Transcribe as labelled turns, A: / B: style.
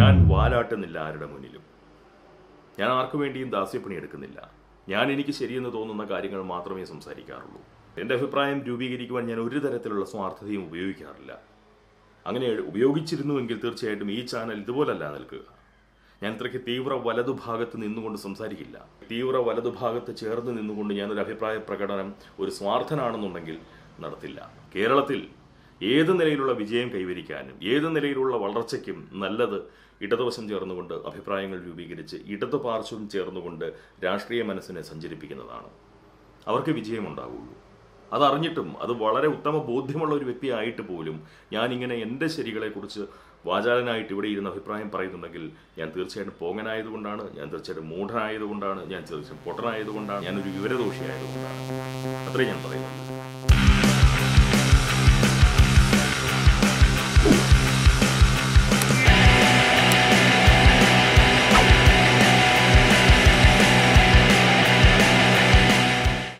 A: ഞാൻ വാലാട്ടുന്നില്ല ആരുടെ മുന്നിലും ഞാൻ ആർക്കു വേണ്ടിയും ദാസ്യപ്പണി എടുക്കുന്നില്ല ഞാൻ എനിക്ക് ശരിയെന്ന് തോന്നുന്ന കാര്യങ്ങൾ മാത്രമേ സംസാരിക്കാറുള്ളൂ എൻ്റെ അഭിപ്രായം രൂപീകരിക്കുവാൻ ഞാൻ ഒരു തരത്തിലുള്ള സ്വാർത്ഥതയും ഉപയോഗിക്കാറില്ല അങ്ങനെ ഉപയോഗിച്ചിരുന്നുവെങ്കിൽ തീർച്ചയായിട്ടും ഈ ചാനൽ ഇതുപോലല്ല നിൽക്കുക ഞാൻ ഇത്രയ്ക്ക് തീവ്ര വലതുഭാഗത്ത് നിന്നുകൊണ്ട് സംസാരിക്കില്ല തീവ്ര വലതുഭാഗത്ത് ചേർന്ന് നിന്നുകൊണ്ട് ഞാനൊരു അഭിപ്രായ പ്രകടനം ഒരു സ്വാർത്ഥനാണെന്നുണ്ടെങ്കിൽ നടത്തില്ല കേരളത്തിൽ ഏത് നിലയിലുള്ള വിജയം കൈവരിക്കാനും ഏത് നിലയിലുള്ള വളർച്ചയ്ക്കും നല്ലത് ഇടതുവശം ചേർന്നുകൊണ്ട് അഭിപ്രായങ്ങൾ രൂപീകരിച്ച് ഇടതു പാർശ്വം ചേർന്നുകൊണ്ട് രാഷ്ട്രീയ മനസ്സിനെ സഞ്ചരിപ്പിക്കുന്നതാണ് അവർക്ക് വിജയമുണ്ടാവുള്ളൂ അതറിഞ്ഞിട്ടും അത് വളരെ ഉത്തമ ബോധ്യമുള്ള ഒരു വ്യക്തിയായിട്ട് പോലും ഞാനിങ്ങനെ എൻ്റെ ശരികളെക്കുറിച്ച് വാചാലനായിട്ട് ഇവിടെ ഇരുന്ന് അഭിപ്രായം പറയുന്നുണ്ടെങ്കിൽ ഞാൻ തീർച്ചയായിട്ടും പോങ്ങനായതുകൊണ്ടാണ് ഞാൻ തീർച്ചയായിട്ടും മൂഢനായതുകൊണ്ടാണ് ഞാൻ തീർച്ചയായും പൊട്ടനായതുകൊണ്ടാണ് ഞാനൊരു വിവരദോഷിയായതുകൊണ്ടാണ് അത്രയും ഞാൻ പറയുന്നത്